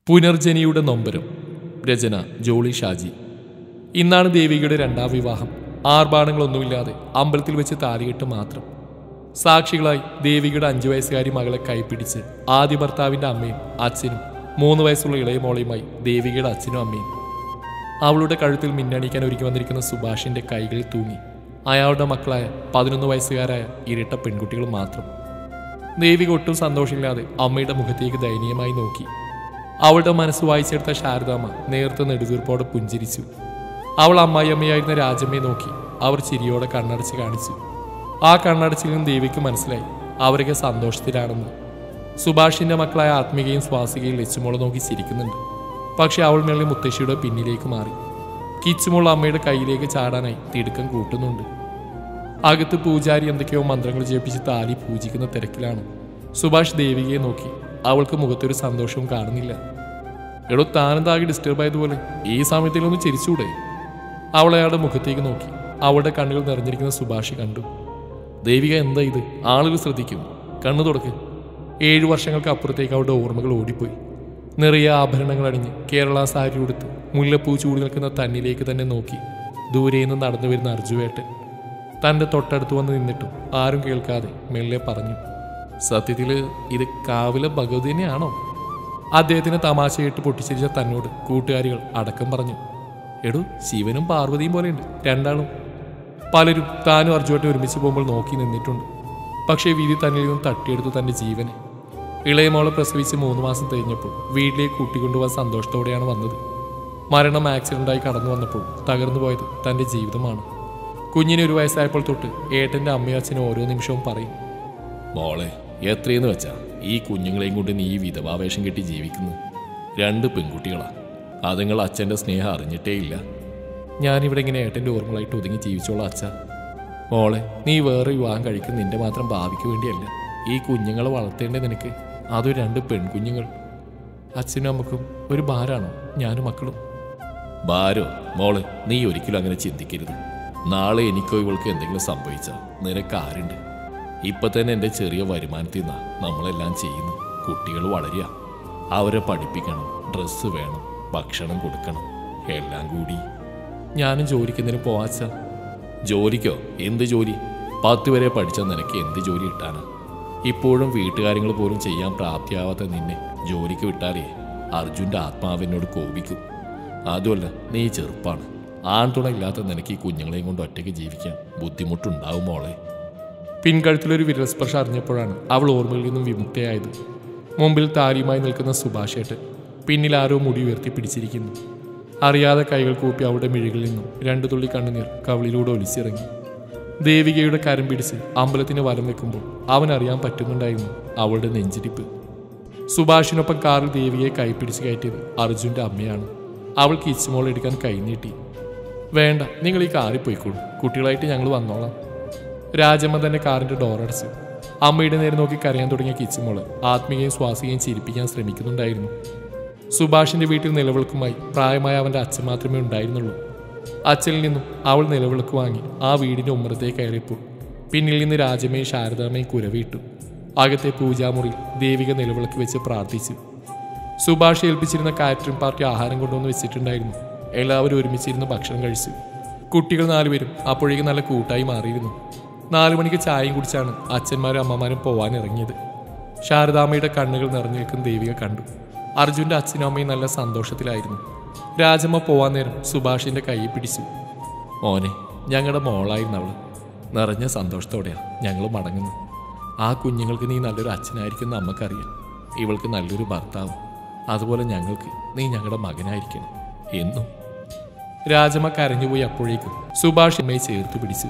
പുനർജനിയുടെ നൊമ്പരം രചന ജോളി ഷാജി ഇന്നാണ് ദേവികയുടെ രണ്ടാം വിവാഹം ആർഭാടങ്ങളൊന്നുമില്ലാതെ അമ്പലത്തിൽ വെച്ച് താലികെട്ട് മാത്രം സാക്ഷികളായി ദേവികയുടെ അഞ്ചു വയസ്സുകാരി മകളെ കൈപ്പിടിച്ച് ആദ്യ ഭർത്താവിന്റെ അമ്മയും അച്ഛനും മൂന്ന് വയസ്സുള്ള ഇളയ മോളയുമായി ദേവികയുടെ അച്ഛനും അമ്മയും അവളുടെ കഴുത്തിൽ മിന്നണിക്കാൻ ഒരുക്കി വന്നിരിക്കുന്ന സുഭാഷിന്റെ കൈകളിൽ തൂങ്ങി അയാളുടെ മക്കളായ പതിനൊന്ന് വയസ്സുകാരായ ഇരട്ട പെൺകുട്ടികൾ മാത്രം ദേവിക ഒട്ടും സന്തോഷമില്ലാതെ അമ്മയുടെ മുഖത്തേക്ക് ദയനീയമായി നോക്കി അവളുടെ മനസ്സ് വായിച്ചെടുത്ത ശാരദാമ്മ നേർത്ത നെടുവീർപ്പോടെ പുഞ്ചിരിച്ചു അവൾ അമ്മായിയമ്മയായിരുന്ന രാജമ്മയെ നോക്കി അവർ ചിരിയോടെ കണ്ണടച്ച് കാണിച്ചു ആ കണ്ണടച്ചിൽ നിന്ന് ദേവിക്ക് മനസ്സിലായി അവരൊക്കെ സന്തോഷത്തിലാണെന്ന് സുഭാഷിന്റെ മക്കളായ ആത്മികയും സ്വാസികയും ലച്ചുമോളെ നോക്കി ചിരിക്കുന്നുണ്ട് പക്ഷെ അവൾ മേളിൽ മുത്തശ്ശിയുടെ പിന്നിലേക്ക് മാറി കിച്ചുമോൾ അമ്മയുടെ കയ്യിലേക്ക് ചാടാനായി തിടുക്കം കൂട്ടുന്നുണ്ട് അകത്ത് പൂജാരി എന്തൊക്കെയോ മന്ത്രങ്ങൾ ജപിച്ച് താലി പൂജിക്കുന്ന തിരക്കിലാണ് സുഭാഷ് ദേവികയെ നോക്കി അവൾക്ക് മുഖത്തൊരു സന്തോഷവും കാണുന്നില്ല എടോ താനെന്താകെ ഡിസ്റ്റർബ് ആയതുപോലെ ഈ സമയത്തിലൊന്ന് ചിരിച്ചൂടെ അവൾ അയാളുടെ മുഖത്തേക്ക് നോക്കി അവളുടെ കണ്ണുകൾ നിറഞ്ഞിരിക്കുന്ന സുഭാഷ് കണ്ടു ദേവിക എന്താ ഇത് ആളുകൾ ശ്രദ്ധിക്കും കണ്ണു തുറക്ക് ഏഴു വർഷങ്ങൾക്ക് അപ്പുറത്തേക്ക് അവളുടെ ഓർമ്മകൾ ഓടിപ്പോയി നിറയെ ആഭരണങ്ങൾ അണിഞ്ഞ് കേരള സാരി ഉടുത്ത് മുല്ലപ്പൂ ചൂടി നിൽക്കുന്ന തന്നിലേക്ക് തന്നെ നോക്കി ദൂരെ നിന്ന് നടന്നു വരുന്ന അർജുവേട്ടൻ തൻ്റെ തൊട്ടടുത്ത് വന്ന് നിന്നിട്ടും ആരും കേൾക്കാതെ മെല്ലെ പറഞ്ഞു സത്യത്തിൽ ഇത് കാവിലെ ഭഗവതി തന്നെയാണോ അദ്ദേഹത്തിന് തമാശയിട്ട് പൊട്ടിച്ചിരിച്ച തന്നോട് കൂട്ടുകാരികൾ അടക്കം പറഞ്ഞു എടോ ശിവനും പാർവതിയും പോലെയുണ്ട് രണ്ടാളും പലരും താനും അർജുവായിട്ട് ഒരുമിച്ച് പോകുമ്പോൾ നോക്കി നിന്നിട്ടുണ്ട് പക്ഷേ വിധി തന്നിൽ നിന്നും തട്ടിയെടുത്തു തൻ്റെ ജീവനെ ഇളയമോളെ പ്രസവിച്ച് മൂന്ന് മാസം കഴിഞ്ഞപ്പോൾ വീട്ടിലേക്ക് കൂട്ടിക്കൊണ്ടുപോകാൻ സന്തോഷത്തോടെയാണ് വന്നത് മരണം ആക്സിഡൻ്റായി കടന്നു വന്നപ്പോൾ തകർന്നു പോയത് തൻ്റെ ജീവിതമാണ് കുഞ്ഞിന് ഒരു വയസ്സായപ്പോൾ തൊട്ട് ഏട്ടൻ്റെ അമ്മയും അച്ഛനും ഓരോ നിമിഷവും പറയും മോളെ എത്രയെന്ന് വെച്ചാ ഈ കുഞ്ഞുങ്ങളെയും കൊണ്ട് നീ ഈ വിധവാവേഷം കെട്ടി ജീവിക്കുന്നു രണ്ട് പെൺകുട്ടികളാ അതുങ്ങൾ അച്ഛൻ്റെ സ്നേഹം അറിഞ്ഞിട്ടേ ഇല്ല ഞാനിവിടെ ഇങ്ങനെ ഏട്ടൻ്റെ ഓർമ്മകളായിട്ട് ഒതുങ്ങി ജീവിച്ചോളാം അച്ഛ മോളെ നീ വേറെ വിവാഹം കഴിക്കുന്ന നിന്റെ മാത്രം ഭാവിക്ക് വേണ്ടിയല്ല ഈ കുഞ്ഞുങ്ങളെ വളർത്തേണ്ടേ നിനക്ക് അതൊരു രണ്ട് പെൺകുഞ്ഞുങ്ങൾ അച്ഛനും അമ്മക്കും ഒരു ഭാരാണോ ഞാനും മക്കളും ഭാരോ മോളെ നീ ഒരിക്കലും അങ്ങനെ ചിന്തിക്കരുത് നാളെ എനിക്കോ ഇവൾക്ക് എന്തെങ്കിലും സംഭവിച്ചാൽ നിനക്ക് ആരുണ്ട് ഇപ്പൊ തന്നെ എൻ്റെ ചെറിയ വരുമാനത്തിൽ നിന്നാ നമ്മളെല്ലാം ചെയ്യുന്നു കുട്ടികൾ വളരുക അവരെ പഠിപ്പിക്കണം ഡ്രസ്സ് വേണം ഭക്ഷണം കൊടുക്കണം എല്ലാം കൂടി ഞാനും ജോലിക്കുന്നതിന് പോവാച്ച ജോലിക്കോ എന്ത് ജോലി പത്ത് വരെ പഠിച്ച നിനക്ക് എന്ത് ജോലി കിട്ടാനാ ഇപ്പോഴും വീട്ടുകാര്യങ്ങൾ പോലും ചെയ്യാൻ പ്രാപ്തിയാവാത്ത നിന്നെ ജോലിക്ക് വിട്ടാലേ അർജുൻ്റെ ആത്മാവിനോട് കോപിക്കും അതുമല്ല നീ ചെറുപ്പാണ് ആൺതുണ ഇല്ലാത്ത നിനക്ക് ഈ കുഞ്ഞുങ്ങളെയും കൊണ്ട് ഒറ്റയ്ക്ക് ജീവിക്കാൻ ബുദ്ധിമുട്ടുണ്ടാവും മോളെ പിൻകഴുത്തിലൊരു വിരൽസ്പർശം അറിഞ്ഞപ്പോഴാണ് അവൾ ഓർമ്മയിൽ നിന്നും വിമുക്തയായത് മുമ്പിൽ താരിയുമായി നിൽക്കുന്ന സുഭാഷേട്ടൻ പിന്നിൽ ആരോ മുടി ഉയർത്തി പിടിച്ചിരിക്കുന്നു അറിയാതെ കൈകൾ കൂപ്പി അവളുടെ മിഴികളിൽ നിന്നും രണ്ടു തുള്ളി കണ്ണുനീർ കവിളിലൂടെ ഒലിച്ചിറങ്ങി ദേവികയുടെ കരം പിടിച്ച് അമ്പലത്തിന് വലം വെക്കുമ്പോൾ അവൻ അറിയാൻ പറ്റുന്നുണ്ടായിരുന്നു അവളുടെ നെഞ്ചിടിപ്പ് സുഭാഷിനൊപ്പം കാറിൽ ദേവിയെ കൈപ്പിടിച്ച് കയറ്റിയത് അർജുൻ്റെ അമ്മയാണ് അവൾ കിച്ചുമോൾ എടുക്കാൻ കൈനീട്ടി വേണ്ട നിങ്ങൾ ഈ കാറിൽ പോയിക്കോളൂ കുട്ടികളായിട്ട് ഞങ്ങൾ വന്നോളാം രാജമ്മ തന്നെ കാറിന്റെ ഡോർ അടച്ചു അമ്മയുടെ നേരെ നോക്കി കരയാൻ തുടങ്ങിയ കിച്ചുമോള് ആത്മീയയും സ്വാസികയും ചിരിപ്പിക്കാൻ ശ്രമിക്കുന്നുണ്ടായിരുന്നു സുഭാഷിന്റെ വീട്ടിൽ നിലവിളക്കുമായി പ്രായമായ അവന്റെ അച്ഛൻ മാത്രമേ ഉണ്ടായിരുന്നുള്ളൂ അച്ഛനിൽ നിന്നും അവൾ നിലവിളക്ക് വാങ്ങി ആ വീടിന്റെ ഉമ്മറത്തേക്ക് കയറിയപ്പോൾ പിന്നിൽ നിന്ന് രാജമ്മയും ശാരദാമ്മയും കുരവിട്ടു അകത്തെ പൂജാമുറിയിൽ ദേവിക നിലവിളക്ക് വെച്ച് പ്രാർത്ഥിച്ചു സുഭാഷ് ഏൽപ്പിച്ചിരുന്ന കാറ്ററിംഗ് പാർട്ടി ആഹാരം കൊണ്ടുവന്ന് വെച്ചിട്ടുണ്ടായിരുന്നു എല്ലാവരും ഒരുമിച്ചിരുന്ന് ഭക്ഷണം കഴിച്ചു കുട്ടികൾ നാലുപേരും അപ്പോഴേക്കും നല്ല കൂട്ടായി മാറിയിരുന്നു നാലു മണിക്ക് ചായയും കുടിച്ചാണ് അച്ഛന്മാരും അമ്മമാരും പോവാൻ ഇറങ്ങിയത് ശാരദാമ്മയുടെ കണ്ണുകൾ നിറഞ്ഞു നിൽക്കുന്ന ദേവിക കണ്ടു അർജുന്റെ അച്ഛനും അമ്മയും നല്ല സന്തോഷത്തിലായിരുന്നു രാജമ്മ പോവാൻ നേരം സുഭാഷിന്റെ കൈ പിടിച്ചു മോനെ ഞങ്ങളുടെ മോളായിരുന്നു അവള് നിറഞ്ഞ സന്തോഷത്തോടെയാ ഞങ്ങൾ മടങ്ങുന്നു ആ കുഞ്ഞുങ്ങൾക്ക് നീ നല്ലൊരു അച്ഛനായിരിക്കും നമുക്കറിയാം ഇവൾക്ക് നല്ലൊരു ഭർത്താവ് അതുപോലെ ഞങ്ങൾക്ക് നീ ഞങ്ങളുടെ മകനായിരിക്കണം എന്നും രാജമ്മ കരഞ്ഞുപോയി അപ്പോഴേക്കും സുഭാഷ് അമ്മയെ ചേർത്ത് പിടിച്ചു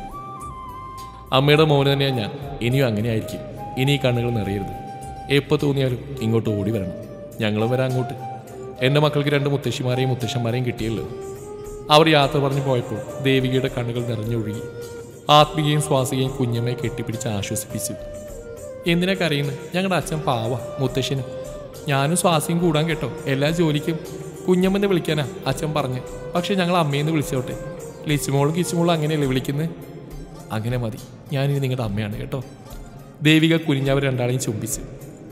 അമ്മയുടെ മോന് തന്നെയാണ് ഞാൻ ഇനിയും അങ്ങനെ ആയിരിക്കും ഇനി ഈ കണ്ണുകൾ നിറയരുത് എപ്പോൾ തോന്നിയാലും ഇങ്ങോട്ട് ഓടി വരണം ഞങ്ങളും വരാം അങ്ങോട്ട് എൻ്റെ മക്കൾക്ക് രണ്ട് മുത്തശ്ശിമാരെയും മുത്തശ്ശന്മാരെയും കിട്ടിയല്ലോ അവർ യാത്ര പറഞ്ഞു പോയപ്പോൾ ദേവികയുടെ കണ്ണുകൾ നിറഞ്ഞൊഴുകി ആത്മികയും സ്വാസികയും കുഞ്ഞമ്മയെ കെട്ടിപ്പിടിച്ച് ആശ്വസിപ്പിച്ചു എന്തിനാ കരയുന്നത് ഞങ്ങളുടെ അച്ഛൻ പാവ മുത്തശ്ശനും ഞാനും സ്വാസിയും കൂടാൻ കേട്ടോ എല്ലാ ജോലിക്കും കുഞ്ഞമ്മനെ വിളിക്കാനാ അച്ഛൻ പറഞ്ഞു പക്ഷെ ഞങ്ങൾ അമ്മയെന്ന് വിളിച്ചോട്ടെ ലിച്ചുമോളും കിച്ചുമോളും അങ്ങനെയല്ലേ വിളിക്കുന്നത് അങ്ങനെ മതി ഞാനിനി നിങ്ങളുടെ അമ്മയാണ് കേട്ടോ ദേവിക കുനിഞ്ഞവർ രണ്ടാളെയും ചുംബിച്ചു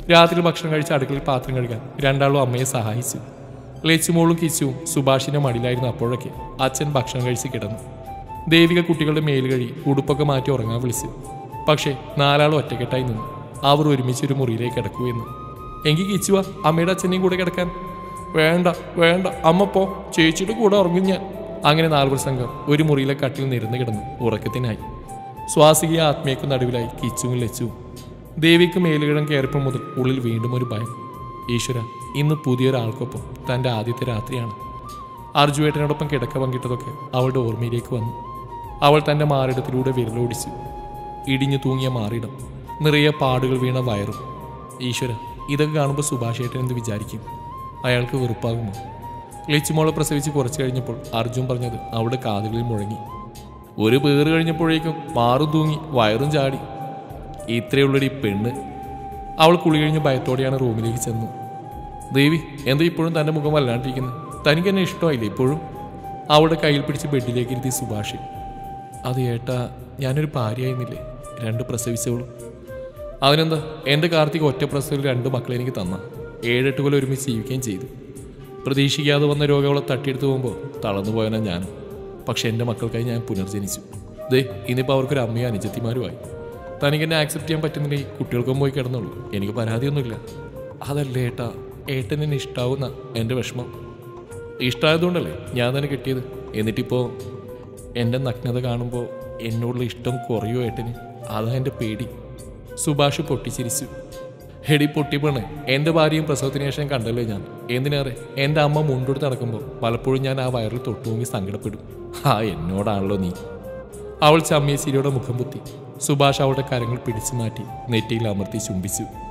രാത്രി ഭക്ഷണം കഴിച്ച് അടുക്കളയിൽ പാത്രം കഴുകാൻ രണ്ടാളും അമ്മയെ സഹായിച്ചു ലച്ചുമോളും കിച്ചുവും സുഭാഷിന്റെ മടിയിലായിരുന്നു അപ്പോഴൊക്കെ അച്ഛൻ ഭക്ഷണം കഴിച്ച് കിടന്നു ദേവിക കുട്ടികളുടെ മേൽ കഴി ഉടുപ്പൊക്കെ മാറ്റി ഉറങ്ങാൻ വിളിച്ചു പക്ഷേ നാലാളും ഒറ്റക്കെട്ടായി നിന്നു അവർ ഒരുമിച്ച് ഒരു മുറിയിലേക്ക് കിടക്കുമെന്ന് എങ്കിൽ കിച്ചുവാ അമ്മയുടെ അച്ഛനെയും കൂടെ കിടക്കാൻ വേണ്ട വേണ്ട അമ്മ പോ ചേച്ചിയുടെ കൂടെ ഉറങ്ങും ഞാൻ അങ്ങനെ നാലുപേർ സംഘം ഒരു മുറിയിലെ കട്ടിൽ നിരന്ന് കിടന്നു ഉറക്കത്തിനായി സ്വാസിക ആത്മീയക്കും നടുവിലായി കിച്ചുവും ലച്ചുവും ദേവിക്ക് മേലുകിടം കയറിയപ്പോൾ മുതൽ ഉള്ളിൽ വീണ്ടും ഒരു ഭയം ഈശ്വര ഇന്ന് പുതിയൊരാൾക്കൊപ്പം തൻ്റെ ആദ്യത്തെ രാത്രിയാണ് അർജുവേട്ടനോടൊപ്പം കിടക്ക പങ്കിട്ടതൊക്കെ അവളുടെ ഓർമ്മയിലേക്ക് വന്നു അവൾ തൻ്റെ മാറിടത്തിലൂടെ വിരലോടിച്ചു ഇടിഞ്ഞു തൂങ്ങിയ മാറിടം നിറയെ പാടുകൾ വീണ വയറും ഈശ്വര ഇതൊക്കെ കാണുമ്പോൾ സുഭാഷേട്ടൻ എന്ത് വിചാരിക്കും അയാൾക്ക് വെറുപ്പാകുമോ ലച്ചുമോളെ പ്രസവിച്ച് കുറച്ച് കഴിഞ്ഞപ്പോൾ അർജുൻ പറഞ്ഞത് അവളുടെ കാതുകളിൽ മുഴങ്ങി ഒരു പേറ് കഴിഞ്ഞപ്പോഴേക്കും മാറും തൂങ്ങി വയറും ചാടി ഇത്രയുള്ളൊരു ഈ പെണ്ണ് അവൾ കുളി കഴിഞ്ഞ് ഭയത്തോടെയാണ് റൂമിലേക്ക് ചെന്നു ദേവി എന്താ ഇപ്പോഴും തൻ്റെ മുഖം വല്ലാണ്ടിരിക്കുന്നത് തനിക്ക് എന്നെ ഇഷ്ടമായില്ലേ ഇപ്പോഴും അവളുടെ കയ്യിൽ പിടിച്ച് ബെഡിലേക്ക് ഇരുത്തി സുഭാഷ് അത് ഏട്ടാ ഞാനൊരു ഭാര്യയായിരുന്നില്ലേ രണ്ട് പ്രസവിച്ചവളും അതിനെന്താ എൻ്റെ കാർത്തിക് ഒറ്റ പ്രസവിൽ രണ്ട് മക്കളെ എനിക്ക് തന്ന ഏഴെട്ട് കൊല്ലം ഒരുമിച്ച് ജീവിക്കുകയും ചെയ്തു പ്രതീക്ഷിക്കാതെ വന്ന രോഗം അവളെ തട്ടിയെടുത്ത് പോകുമ്പോൾ തളർന്നു പോയനാ ഞാൻ പക്ഷെ എൻ്റെ മക്കൾക്കായി ഞാൻ പുനർജനിച്ചു ദേ ഇനിയിപ്പോൾ അവർക്കൊരു അമ്മയും അനുജത്തിമാരുമായി തനിക്ക് എന്നെ ആക്സെപ്റ്റ് ചെയ്യാൻ പറ്റുന്നില്ലെങ്കിൽ കുട്ടികൾക്കും പോയി കിടന്നുള്ളൂ എനിക്ക് പരാതിയൊന്നുമില്ല അതല്ലേ ഏട്ടാ ഏട്ടൻ എന്നെ ഇഷ്ടാവുന്ന എൻ്റെ വിഷമം ഇഷ്ടമായതുകൊണ്ടല്ലേ ഞാൻ തന്നെ കിട്ടിയത് എന്നിട്ടിപ്പോൾ എൻ്റെ നഗ്നത കാണുമ്പോൾ എന്നോടുള്ള ഇഷ്ടം കുറയോ ഏട്ടന് അതാ എൻ്റെ പേടി സുഭാഷ് പൊട്ടിച്ചിരിച്ചു ഹെടി പൊട്ടിപ്പണ് എൻ്റെ ഭാര്യയും പ്രസവത്തിന് ശേഷം കണ്ടല്ലോ ഞാൻ എന്തിനേറെ എൻ്റെ അമ്മ മുണ്ടെടുത്ത് നടക്കുമ്പോൾ പലപ്പോഴും ഞാൻ ആ വയറിൽ തൊട്ടുമുങ്ങി സങ്കടപ്പെടും ആ എന്നോടാണല്ലോ നീ അവൾ ചമ്മിയ ചിരിയുടെ മുഖം പുത്തി സുഭാഷ് അവളുടെ കരങ്ങൾ പിടിച്ചു മാറ്റി നെറ്റിയിൽ അമർത്തി ചുംബിച്ചു